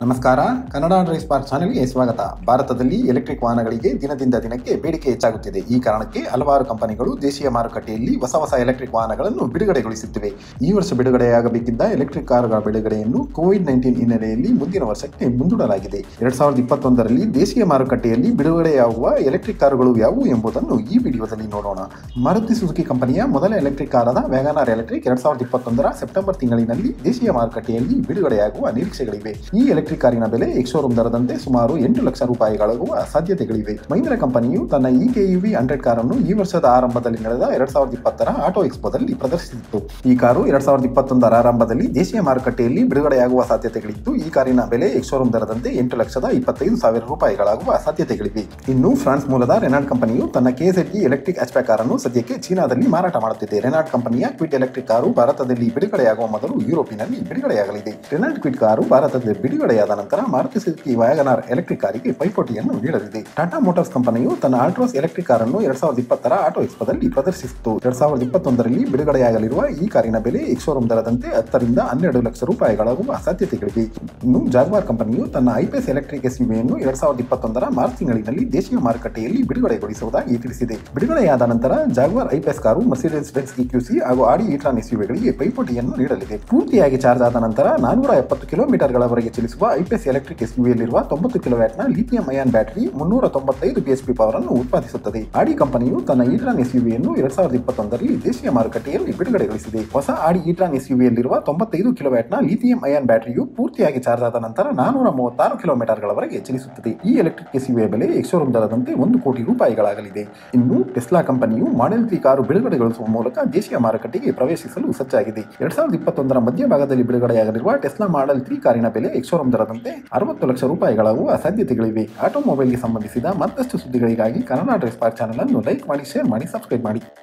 ನಮಸ್ಕಾರ Kannada drive spark ಚಾನೆಲ್ಗೆ ಸ್ವಾಗತ ಭಾರತದಲ್ಲಿ ಎಲೆಕ್ಟ್ರಿಕ್ ವಾಹನಗಳಿಗೆ ದಿನದಿಂದ ದಿನಕ್ಕೆ ಬೇಡಿಕೆ ಹೆಚ್ಚಾಗುತ್ತಿದೆ ಈ ಕಾರಣಕ್ಕೆ ಹಲವಾರು ಕಂಪನಿಗಳು ದೇಶೀಯ ಮಾರುಕಟ್ಟೆಯಲ್ಲಿ ಹೊಸ ಹೊಸ ಎಲೆಕ್ಟ್ರಿಕ್ ವಾಹನಗಳನ್ನು ಬಿಡುಗಡೆಗೊಳಿಸುತ್ತಿವೆ ಈ ವರ್ಷ ಬಿಡುಗಡೆಯಾಗಬೇಕಿದ್ದ ಎಲೆಕ್ಟ್ರಿಕ್ ಕಾರುಗಳ ಬಿಡುಗಡೆಯನ್ನು ಕೋವಿಡ್ ನೈನ್ಟೀನ್ ಹಿನ್ನೆಲೆಯಲ್ಲಿ ಮುಂದಿನ ವರ್ಷಕ್ಕೆ ಮುಂದೂಡಲಾಗಿದೆ ಎರಡ್ ಸಾವಿರದ ಇಪ್ಪತ್ತೊಂದರಲ್ಲಿ ದೇಶೀಯ ಮಾರುಕಟ್ಟೆಯಲ್ಲಿ ಬಿಡುಗಡೆಯಾಗುವ ಎಲೆಕ್ಟ್ರಿಕ್ ಕಾರುಗಳು ಯಾವುವು ಎಂಬುದನ್ನು ಈ ವಿಡಿಯೋದಲ್ಲಿ ನೋಡೋಣ ಮಾರುತಿ ಸುಜುಕಿ ಕಂಪನಿಯ ಮೊದಲ ಎಲೆಕ್ಟ್ರಿಕ್ ಕಾರಾದ ವ್ಯಾಗನಾರ್ ಎಲೆಕ್ಟ್ರಿಕ್ ಎರಡ್ ಸಾವಿರದ ಇಪ್ಪತ್ತೊಂದರ ಸೆಪ್ಟೆಂಬರ್ ತಿಂಗಳಿನಲ್ಲಿ ದೇಶೀಯ ಮಾರುಕಟ್ಟೆಯಲ್ಲಿ ಬಿಡುಗಡೆಯಾಗುವ ನಿರೀಕ್ಷೆಗಳಿವೆ ಈ ಎಲೆಕ್ಟ್ರಿಕ್ ಕಾರಿನ ಬೆಲೆ ಎಕ್ಸೋರೂಮ್ ದರದಂತೆ ಸುಮಾರು ಎಂಟು ಲಕ್ಷ ರೂಪಾಯಿಗಳಾಗುವ ಸಾಧ್ಯತೆಗಳಿವೆ ಮಹೀಂದ್ರ ಕಂಪನಿಯು ತನ್ನ ಇ ಕೆಯುವಿ ಹಂಡ್ರೆಡ್ ಕಾರನ್ನು ಈ ವರ್ಷದ ಆರಂಭದಲ್ಲಿ ನಡೆದ ಎರಡ್ ಸಾವಿರದ ಇಪ್ಪತ್ತರ ಆಟೋ ಎಕ್ಸ್ಪೋದಲ್ಲಿ ಪ್ರದರ್ಶಿಸಿತ್ತು ಈ ಕಾರು ಎರಡ್ ಸಾವಿರದ ಇಪ್ಪತ್ತೊಂದರ ಆರಂಭದಲ್ಲಿ ದೇಶೀಯ ಮಾರುಕಟ್ಟೆಯಲ್ಲಿ ಬಿಡುಗಡೆಯಾಗುವ ಸಾಧ್ಯತೆಗಳಿದ್ದು ಈ ಕಾರಿನ ಬೆಲೆ ಎಕ್ಸೋರೂಮ್ ದರದಂತೆ ಎಂಟು ಲಕ್ಷದ ಇಪ್ಪತ್ತೈದು ಸಾವಿರ ರೂಪಾಯಿಗಳಾಗುವ ಸಾಧ್ಯತೆಗಳಿವೆ ಇನ್ನು ಫ್ರಾನ್ಸ್ ಮೂಲದ ರೆನಾಲ್ಡ್ ಕಂಪನಿಯು ತನ್ನ ಕೆಎಸ್ಇ ಎಲೆಕ್ಟ್ರಿಕ್ ಹ್ಯಾಚ್ಬ್ಯಾಕ್ ಕಾರನ್ನು ಸದ್ಯಕ್ಕೆ ಚೀನಾದಲ್ಲಿ ಮಾರಾಟ ಮಾಡುತ್ತಿದೆ ರೆನಾಲ್ಡ್ ಕಂಪನಿಯ ಕ್ವಿಡ್ ಎಲೆಕ್ಟ್ರಿಕ್ ಕಾರು ಭಾರತದಲ್ಲಿ ಬಿಡುಗಡೆಯಾಗುವ ಮೊದಲು ಯುರೋಪಿನಲ್ಲಿ ಬಿಡುಗಡೆಯಾಗಲಿದೆ ರೆನಾಲ್ಡ್ ಕ್ವಿಡ್ ಕಾರು ಭಾರತದಲ್ಲಿ ಬಿಡುಗಡೆಯಾದ ನಂತರ ಮಾರುತಿ ಸುಜುಕಿ ವ್ಯಾಗನಾರ್ ಎಲೆಕ್ಟ್ರಿಕ್ ಕಾರಿಗೆ ಪೈಪೋಟಿಯನ್ನು ನೀಡಲಿದೆ ಟಾಟಾ ಮೋಟಾರ್ಸ್ ಕಂಪನಿಯು ತನ್ನ ಆಲ್ಟ್ರೋಸ್ ಎಲೆಕ್ಟ್ರಿಕ್ ಕಾರನ್ನು ಎರಡ್ ಸಾವಿರದ ಇಪ್ಪತ್ತರ ಆಟೋ ಎಕ್ಸ್ಪೋದಲ್ಲಿ ಪ್ರದರ್ಶಿಸಿತು ಎರಡ್ ಸಾವಿರದ ಇಪ್ಪತ್ತೊಂದರಲ್ಲಿ ಬಿಡುಗಡೆಯಾಗಲಿರುವ ಈ ಕಾರಿನ ಬೆಲೆ ಎಕ್ಸೋರೂಮ್ ದರದಂತೆ ಹತ್ತರಿಂದ ಹನ್ನೆರಡು ಲಕ್ಷ ರೂಪಾಯಿಗಳಾಗುವ ಸಾಧ್ಯತೆಗಳಿವೆ ಇನ್ನು ಜಾಗ್ವಾರ್ ಕಂಪನಿಯು ತನ್ನ ಐಪಿಎಸ್ ಎಲೆಕ್ಟ್ರಿಕ್ ಎಸ್ಯುವಿಯನ್ನು ಎರಡ್ ಸಾವಿರದ ಇಪ್ಪತ್ತೊಂದರ ಮಾರ್ಚ್ ತಿಂಗಳಿನಲ್ಲಿ ದೇಶೀಯ ಮಾರುಕಟ್ಟೆಯಲ್ಲಿ ಬಿಡುಗಡೆಗೊಳಿಸುವುದಾಗಿ ತಿಳಿಸಿದೆ ಬಿಡುಗಡೆಯಾದ ನಂತರ Jaguar I Pace car Mercedes Benz EQC ಹಾಗೂ ಆಡಿ ಈಟ್ರಾನ್ ಎಸ್ಯುವಿಗಳಿಗೆ ಪೈಪೋಟಿಯನ್ನು ನೀಡಲಿದೆ ಪೂರ್ತಿಯಾಗಿ ಚಾರ್ಜ್ ಆದ ನಂತರ ನಾನೂರ ಎಪ್ಪತ್ತು ಕಿಲೋಮೀಟರ್ಗಳವರೆಗೆ ಚಲಿಸುವ ಐಪಿಎಸ್ ಎಲೆಕ್ಟ್ರಿಕ್ ಎಸ್ಯುವಿಯಲ್ಲಿರುವ ತೊಂಬತ್ತು ಕಿಲೋವ್ಯಾಟ್ನ ಲಿಥಿಯಂ ಅಯಾನ್ ಬ್ಯಾಟರಿ ಮುನ್ನೂರ ತೊಂಬತ್ತೈದು ಬಿಎಸ್ಪಿ ಪವರ್ ಅನ್ನು ಉತ್ಪಾದಿಸುತ್ತದೆ ಆಡಿ ಕಂಪನಿಯು ತನ್ನ ಈಟ್ರಾನ್ ಎಸ್ಯುವಿಯನ್ನು ಎರಡ್ ಸಾವಿರದ ಇಪ್ಪತ್ತೊಂದರಲ್ಲಿ ದೇಶೀಯ ಮಾರುಕಟ್ಟೆಯಲ್ಲಿ ಬಿಡುಗಡೆಗೊಳಿಸಿದೆ ಹೊಸ ಆಡಿ ಈಟ್ರಾನ್ ಎಸ್ಯುವಿಯಲ್ಲಿರುವ ತೊಂಬತ್ತೈದು ಕಿಲೋವ್ಯಾಟ್ನ ಲಿಥಿಯಂ ಅಯಾನ್ ಬ್ಯಾಟರಿಯು ಪೂರ್ತಿಯಾಗಿ ಚಾರ್ಜ್ ಆದ ನಂತರ ನಾನೂರ ಮೂವತ್ತಾರು ಕಿಲೋಮೀಟರ್ಗಳವರೆಗೆ ಚಲಿಸುತ್ತದೆ ಈ ಎಲೆಕ್ಟ್ರಿಕ್ ಎಸ್ಯುವಿಯ ಬೆಲೆ ಎಕ್ಸೋರೂಮ್ ದರದಂತೆ ಒಂದು ಕೋಟಿ ರೂಪಾಯಿಗಳಾಗಲಿದೆ ಇನ್ನು ಟೆಸ್ಲಾ ಕಂಪನಿಯು ಮಾಡೆಲ್ ತ್ರೀ ಕಾರು ಬಿಡುಗಡೆಗೊಳಿಸುವ ಮೂಲಕ ದೇಶೀಯ ಮಾರುಕಟ್ಟೆಗೆ ಪ್ರವೇಶಿಸಲು ಸಜ್ಜಾಗಿದೆ ಎರಡ್ ಸಾವಿರದ ಇಪ್ಪತ್ತೊಂದರ ಮಧ್ಯಭಾಗದಲ್ಲಿ ಬಿಡುಗಡೆಯಾಗಲಿರುವ ಟೆಸ್ಲಾ ಮಾಡೆಲ್ ತ್ರೀ ಕಾರಿನ ಬೆಲೆ ಎಕ್ಸೋರೂಮ್ ದರದಂತೆ ಅರವತ್ತು ಲಕ್ಷ ರೂಪಾಯಿಗಳಾಗುವ ಸಾಧ್ಯತೆಗಳಿವೆ ಆಟೋಮೊಬೈಲ್ಗೆ ಸಂಬಂಧಿಸಿದ ಮತ್ತಷ್ಟು ಸುದ್ದಿಗಳಿಗಾಗಿ ಕನ್ನಡ ಡ್ರೆಸ್ ಪಾರ್ಕ್ ಚಾನಲ್ ಅನ್ನು ಲೈಕ್ ಮಾಡಿ ಶೇರ್ ಮಾಡಿ ಸಬ್ಸ್ಕ್ರೈಬ್ ಮಾಡಿ